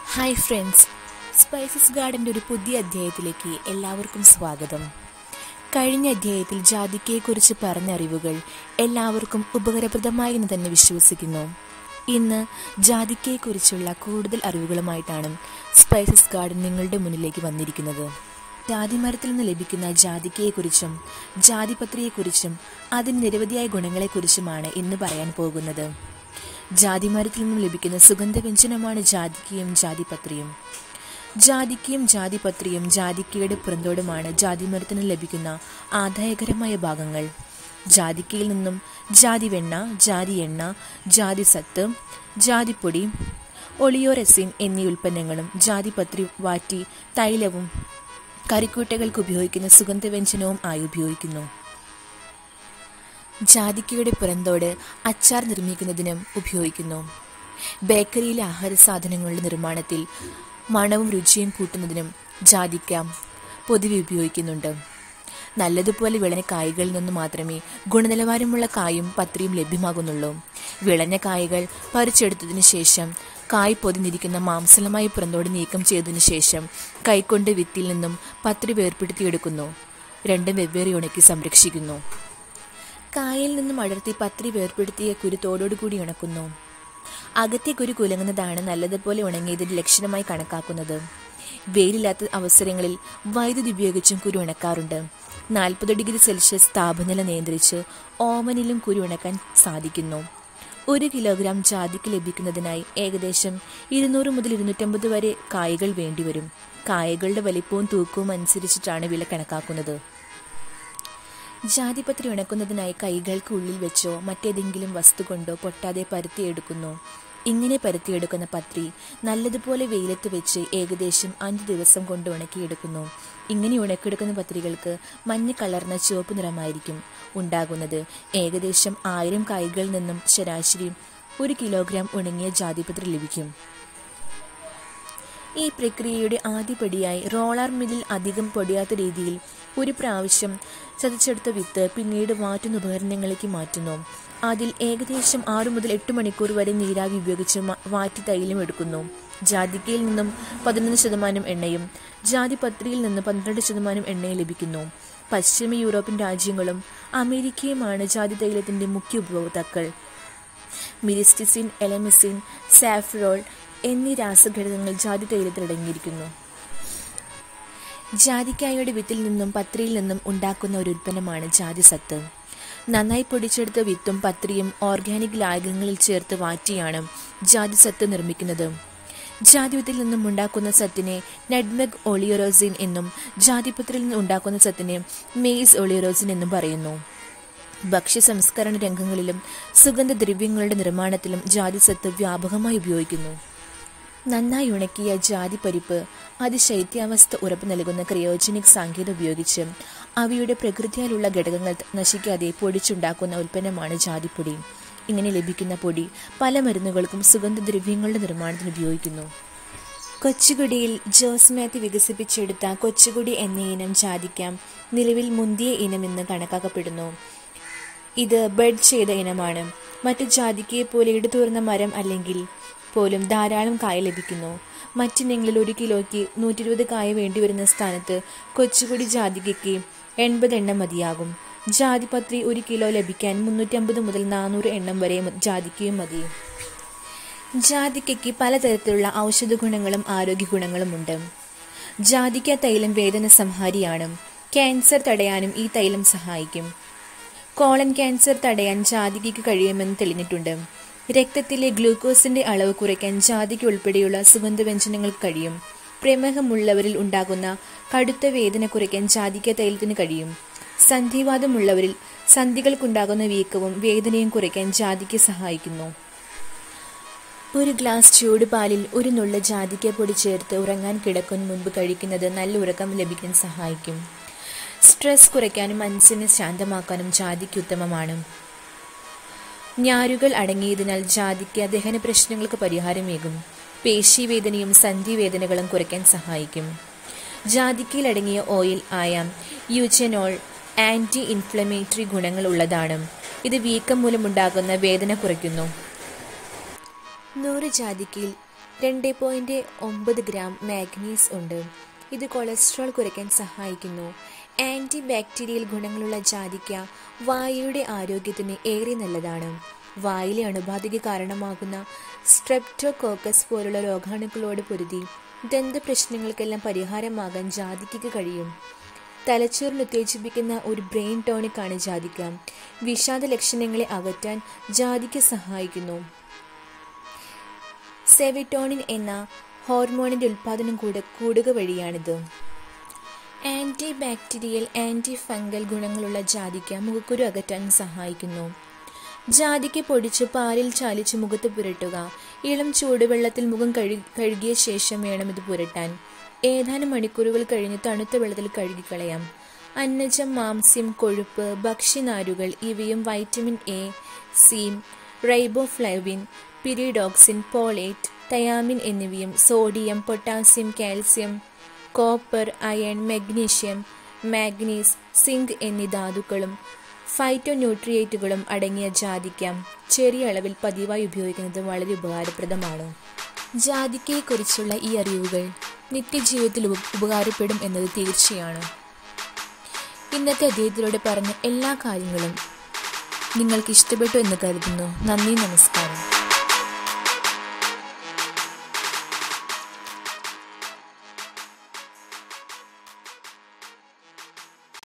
hi friends spices ഗാർഡൻ്റെ ഒരു പുതിയ അധ്യായത്തിലേക്ക് എല്ലാവർക്കും സ്വാഗതം കഴിഞ്ഞ അധ്യായത്തിൽ ജാതിക്കയെക്കുറിച്ച് പറഞ്ഞ അറിവുകൾ എല്ലാവർക്കും ഉപകാരപ്രദമായി എന്ന് തന്നെ വിശ്വസിക്കുന്നു ഇന്ന് ജാതിക്കയെക്കുറിച്ചുള്ള കൂടുതൽ അറിവുകളുമായിട്ടാണ് സ്പൈസസ് ഗാർഡൻ നിങ്ങളുടെ മുന്നിലേക്ക് വന്നിരിക്കുന്നത് ജാതിമരത്തിൽ നിന്ന് ലഭിക്കുന്ന ജാതിക്കയെക്കുറിച്ചും ജാതിപത്രിയെക്കുറിച്ചും അതിന് നിരവധിയായ ഗുണങ്ങളെക്കുറിച്ചുമാണ് ഇന്ന് പറയാൻ പോകുന്നത് ജാതിമരത്തിൽ നിന്നും ലഭിക്കുന്ന സുഗന്ധവ്യഞ്ജനമാണ് ജാതിക്കയും ജാതിപത്രിയും ജാതിക്കയും ജാതിപത്രിയും ജാതിക്കയുടെ പുറന്തോടുമാണ് ജാതിമരത്തിന് ലഭിക്കുന്ന ആദായകരമായ ഭാഗങ്ങൾ ജാതിക്കയിൽ നിന്നും ജാതി വെണ്ണ ജാതി എണ്ണ ജാതി സത്ത് ജാതിപ്പൊടി ഒളിയോറെസിൻ എന്നീ ഉൽപ്പന്നങ്ങളും ജാതിപത്രി വാറ്റി തൈലവും കറിക്കൂട്ടകൾക്ക് ഉപയോഗിക്കുന്ന സുഗന്ധവ്യഞ്ജനവും ആയി ഉപയോഗിക്കുന്നു ജാതിക്കയുടെ പുറന്തോട് അച്ചാർ നിർമ്മിക്കുന്നതിനും ഉപയോഗിക്കുന്നു ബേക്കറിയിലെ ആഹാര സാധനങ്ങളുടെ നിർമ്മാണത്തിൽ മണവും രുചിയും കൂട്ടുന്നതിനും ജാതിക്ക പൊതുവെ ഉപയോഗിക്കുന്നുണ്ട് നല്ലതുപോലെ വിളഞ്ഞ കായ്കളിൽ നിന്ന് മാത്രമേ ഗുണനിലവാരമുള്ള കായും പത്രിയും ലഭ്യമാകുന്നുള്ളൂ വിളഞ്ഞ കായ്കൾ പറിച്ചെടുത്തതിനു ശേഷം കായ് പൊതിഞ്ഞിരിക്കുന്ന മാംസളമായ പുറന്തോട് നീക്കം ചെയ്തതിനു ശേഷം കൈകൊണ്ട് വിത്തിൽ നിന്നും പത്രി വേർപ്പെടുത്തിയെടുക്കുന്നു രണ്ടും വെവ്വേറെ ഉണക്കി സംരക്ഷിക്കുന്നു കായയിൽ നിന്നും അടർത്തി പത്രി വേർപ്പെടുത്തിയ കുരു തോടോടുകൂടി ഉണക്കുന്നു അകത്തെ കുരു കുലങ്ങുന്നതാണ് നല്ലതുപോലെ ഉണങ്ങിയതിന്റെ ലക്ഷണമായി കണക്കാക്കുന്നത് വെയിലില്ലാത്ത അവസരങ്ങളിൽ വൈദ്യുതി ഉപയോഗിച്ചും കുരു ഉണക്കാറുണ്ട് നാൽപ്പത് ഡിഗ്രി സെൽഷ്യസ് താപനില നിയന്ത്രിച്ച് ഓവനിലും കുരു ഉണക്കാൻ സാധിക്കുന്നു ഒരു കിലോഗ്രാം ജാതിക്ക് ലഭിക്കുന്നതിനായി ഏകദേശം ഇരുന്നൂറ് മുതൽ ഇരുന്നൂറ്റമ്പത് വരെ കായകൾ വേണ്ടിവരും കായകളുടെ വലിപ്പവും തൂക്കവും അനുസരിച്ചിട്ടാണ് വില കണക്കാക്കുന്നത് ജാതിപത്രി ഉണക്കുന്നതിനായി കൈകൾക്ക് ഉള്ളിൽ വെച്ചോ മറ്റേതെങ്കിലും വസ്തു കൊണ്ടോ പൊട്ടാതെ പരുത്തിയെടുക്കുന്നു ഇങ്ങനെ പരുത്തിയെടുക്കുന്ന പത്രി നല്ലതുപോലെ വെയിലത്ത് വെച്ച് ഏകദേശം അഞ്ച് ദിവസം കൊണ്ട് ഉണക്കിയെടുക്കുന്നു ഇങ്ങനെ ഉണക്കിയെടുക്കുന്ന പത്രികൾക്ക് മഞ്ഞ കളർന്ന ചുവപ്പ് നിറമായിരിക്കും ഉണ്ടാകുന്നത് ഏകദേശം ആയിരം കായ്കളിൽ നിന്നും ശരാശരി ഒരു കിലോഗ്രാം ഉണങ്ങിയ ജാതിപത്രി ലഭിക്കും ഈ പ്രക്രിയയുടെ ആദ്യപടിയായി റോളർ മില്ലിൽ അധികം പൊടിയാത്ത രീതിയിൽ ഒരു പ്രാവശ്യം ചതച്ചെടുത്ത വിത്ത് പിന്നീട് വാറ്റുന്ന ഉപകരണങ്ങളിലേക്ക് മാറ്റുന്നു അതിൽ ഏകദേശം ആറു മുതൽ എട്ട് മണിക്കൂർ വരെ നീരാവി ഉപയോഗിച്ച് വാറ്റി തൈലം എടുക്കുന്നു ജാതിക്കയിൽ നിന്നും പതിനൊന്ന് ശതമാനം എണ്ണയും ജാതിപത്രിയിൽ നിന്ന് പന്ത്രണ്ട് ശതമാനം എണ്ണയും ലഭിക്കുന്നു പശ്ചിമ യൂറോപ്യൻ രാജ്യങ്ങളും അമേരിക്കയുമാണ് ജാതി തൈലത്തിന്റെ മുഖ്യ ഉപഭോക്താക്കൾ മിരിസ്റ്റിസിൻ എലമിസിൻ സാഫ്രോൾ എന്നീ രാസഘടകങ്ങൾ ജാതി തൈലത്തിൽ അടങ്ങിയിരിക്കുന്നു ജാതിക്കായയുടെ വിത്തിൽ നിന്നും പത്രിയിൽ നിന്നും ഉണ്ടാക്കുന്ന ഒരു ഉൽപ്പന്നമാണ് ജാതി സത്ത് നന്നായി പൊടിച്ചെടുത്ത വിത്തും പത്രിയും ഓർഗാനിക് ലായകങ്ങളിൽ ചേർത്ത് വാറ്റിയാണ് ജാതി സത്ത് നിർമ്മിക്കുന്നത് ജാതിവിത്തിൽ നിന്നും ഉണ്ടാക്കുന്ന സത്തിനെ നെഡ്മെഗ് ഒളിയോറോസിൻ എന്നും ജാതിപത്രിയിൽ നിന്ന് ഉണ്ടാക്കുന്ന സത്തിനെ മെയ്സ് ഒളിയോറോസിൻ എന്നും പറയുന്നു ഭക്ഷ്യ സംസ്കരണ രംഗങ്ങളിലും സുഗന്ധദ്രവ്യങ്ങളുടെ നിർമ്മാണത്തിലും ജാതിസത്ത് വ്യാപകമായി ഉപയോഗിക്കുന്നു നന്നായി ഉണക്കിയ ജാതിപ്പരിപ്പ് അതിശൈത്യാവസ്ഥ ഉറപ്പ് നൽകുന്ന ക്രയോജനിക് സാങ്കേതിക ഉപയോഗിച്ച് അവയുടെ പ്രകൃതിയാലുള്ള ഘടകങ്ങൾ നശിക്കാതെ പൊടിച്ചുണ്ടാക്കുന്ന ഉൽപ്പന്നമാണ് ജാതിപ്പൊടി ഇങ്ങനെ ലഭിക്കുന്ന പൊടി പല മരുന്നുകൾക്കും സുഗന്ധദ്രവ്യങ്ങളുടെ നിർമ്മാണത്തിന് ഉപയോഗിക്കുന്നു കൊച്ചുകുടിയിൽ ജോസ് മാത്യു വികസിപ്പിച്ചെടുത്ത കൊച്ചുകുടി എന്ന ഇനം ജാതിക്കാം നിലവിൽ മുന്തിയ ഇനമെന്ന് കണക്കാക്കപ്പെടുന്നു ഇത് ബെഡ് ചെയ്ത ഇനമാണ് മറ്റു ജാതിക്കയെ പോലെ ഇടതൂർന്ന മരം അല്ലെങ്കിൽ പോലും ധാരാളം കായ ലഭിക്കുന്നു മറ്റിനങ്ങളിൽ ഒരു കിലോയ്ക്ക് നൂറ്റി ഇരുപത് കായ വേണ്ടിവരുന്ന സ്ഥാനത്ത് കൊച്ചുകുടി ജാതികയ്ക്ക് എൺപത് എണ്ണം മതിയാകും ജാതിപത്രി ഒരു കിലോ ലഭിക്കാൻ മുന്നൂറ്റമ്പത് മുതൽ നാനൂറ് എണ്ണം വരെ ജാതിക്കയും മതി ജാതിക്കയ്ക്ക് പലതരത്തിലുള്ള ഔഷധ ഗുണങ്ങളും ആരോഗ്യ ഗുണങ്ങളും ഉണ്ട് ജാതിക്ക തൈലം വേദന സംഹാരിയാണ് ക്യാൻസർ തടയാനും ഈ തൈലം സഹായിക്കും കോളൻ ക്യാൻസർ തടയാൻ ജാതികയ്ക്ക് കഴിയുമെന്ന് തെളിഞ്ഞിട്ടുണ്ട് രക്തത്തിലെ ഗ്ലൂക്കോസിന്റെ അളവ് കുറയ്ക്കാൻ ജാതിക്ക് ഉൾപ്പെടെയുള്ള സുഗന്ധവ്യഞ്ജനങ്ങൾക്ക് കഴിയും പ്രമേഹമുള്ളവരിൽ ഉണ്ടാകുന്ന കടുത്ത വേദന കുറയ്ക്കാൻ ജാതിക്ക തൈലത്തിന് കഴിയും സന്ധിവാദമുള്ളവരിൽ സന്ധികൾക്കുണ്ടാകുന്ന വീക്കവും വേദനയും കുറയ്ക്കാൻ ജാതിക്ക സഹായിക്കുന്നു ഒരു ഗ്ലാസ് ചൂടുപാലിൽ ഒരു നുള്ള ജാതിക്ക പൊടി ചേർത്ത് ഉറങ്ങാൻ കിടക്കും മുൻപ് കഴിക്കുന്നത് നല്ല ഉറക്കം ലഭിക്കാൻ സഹായിക്കും സ്ട്രെസ് കുറയ്ക്കാനും മനസ്സിനെ ശാന്തമാക്കാനും ജാതിക്ക് ഉത്തമമാണ് ഞാരുകൾ അടങ്ങിയതിനാൽ ജാതിക്ക് ദഹന പ്രശ്നങ്ങൾക്ക് പരിഹാരമേകും പേശിവേദനയും സന്ധിവേദനകളും കുറയ്ക്കാൻ സഹായിക്കും ജാതിക്കയിൽ അടങ്ങിയ ഓയിൽ ആയ യൂച്ചനോൾ ആന്റി ഇൻഫ്ലമേറ്ററി ഗുണങ്ങൾ ഉള്ളതാണ് ഇത് വീക്കം മൂലമുണ്ടാകുന്ന വേദന കുറയ്ക്കുന്നു നൂറ് ജാതിക്കയിൽ രണ്ട് പോയിന്റ് ഒമ്പത് ഗ്രാം മാഗ്നീസ് ഉണ്ട് ഇത് കൊളസ്ട്രോൾ കുറയ്ക്കാൻ സഹായിക്കുന്നു ആന്റി ബാക്ടീരിയൽ ഗുണങ്ങളുള്ള ജാതിക്ക വായയുടെ ആരോഗ്യത്തിന് ഏറെ നല്ലതാണ് വായിലെ അണുബാധയ്ക്ക് കാരണമാകുന്ന സ്ട്രെപ്റ്റോകോക്കസ് പോലുള്ള രോഗാണുക്കളോട് പൊരുതി ദന്തപ്രശ്നങ്ങൾക്കെല്ലാം പരിഹാരമാകാൻ ജാതിക്കയ്ക്ക് കഴിയും തലച്ചോറിന് ഉത്തേജിപ്പിക്കുന്ന ഒരു ബ്രെയിൻ ടോണിക്കാണ് ജാതിക്ക വിഷാദ ലക്ഷണങ്ങളെ അകറ്റാൻ ജാതിക്ക സഹായിക്കുന്നു സെവിറ്റോണിൻ എന്ന ഹോർമോണിന്റെ ഉൽപാദനം കൂട കൂടുക വഴിയാണിത് ആന്റി ബാക്ടീരിയൽ ആന്റി ഫംഗൽ ഗുണങ്ങളുള്ള ജാതിക്ക മുഖക്കുരു അകറ്റാൻ സഹായിക്കുന്നു ജാതിക്ക പൊടിച്ച് പാലിൽ ചാലിച്ച് മുഖത്ത് പുരട്ടുക ഇളം ചൂടുവെള്ളത്തിൽ മുഖം കഴു കഴുകിയ ശേഷം വേണം ഇത് പുരട്ടാൻ ഏതാനും മണിക്കൂറുകൾ കഴിഞ്ഞ് തണുത്ത വെള്ളത്തിൽ കഴുകിക്കളയാം അന്നജം മാംസ്യം കൊഴുപ്പ് ഭക്ഷ്യനാരുകൾ ഇവയും വൈറ്റമിൻ എ സീം റൈബോഫ്ലൈവിൻ പിരിഡോക്സിൻ പോളേറ്റ് തയാമിൻ എന്നിവയും sodium potassium calcium copper iron magnesium manganese zinc എന്നീ ധാതുക്കളും ഫൈറ്റോ ന്യൂട്രിയേറ്റുകളും അടങ്ങിയ ജാതിക്ക ചെറിയ അളവിൽ പതിവായി ഉപയോഗിക്കുന്നത് വളരെ ഉപകാരപ്രദമാണ് ജാതിക്കയെക്കുറിച്ചുള്ള ഈ അറിവുകൾ നിത്യജീവിതത്തിൽ ഉപ- ഉപകാരപ്പെടും എന്നത് തീർച്ചയാണ് ഇന്നത്തെ അദ്ദേഹത്തിലൂടെ പറഞ്ഞ എല്ലാ കാര്യങ്ങളും നിങ്ങൾക്ക് ഇഷ്ടപ്പെട്ടു എന്ന് കരുതുന്നു നന്ദി നമസ്കാരം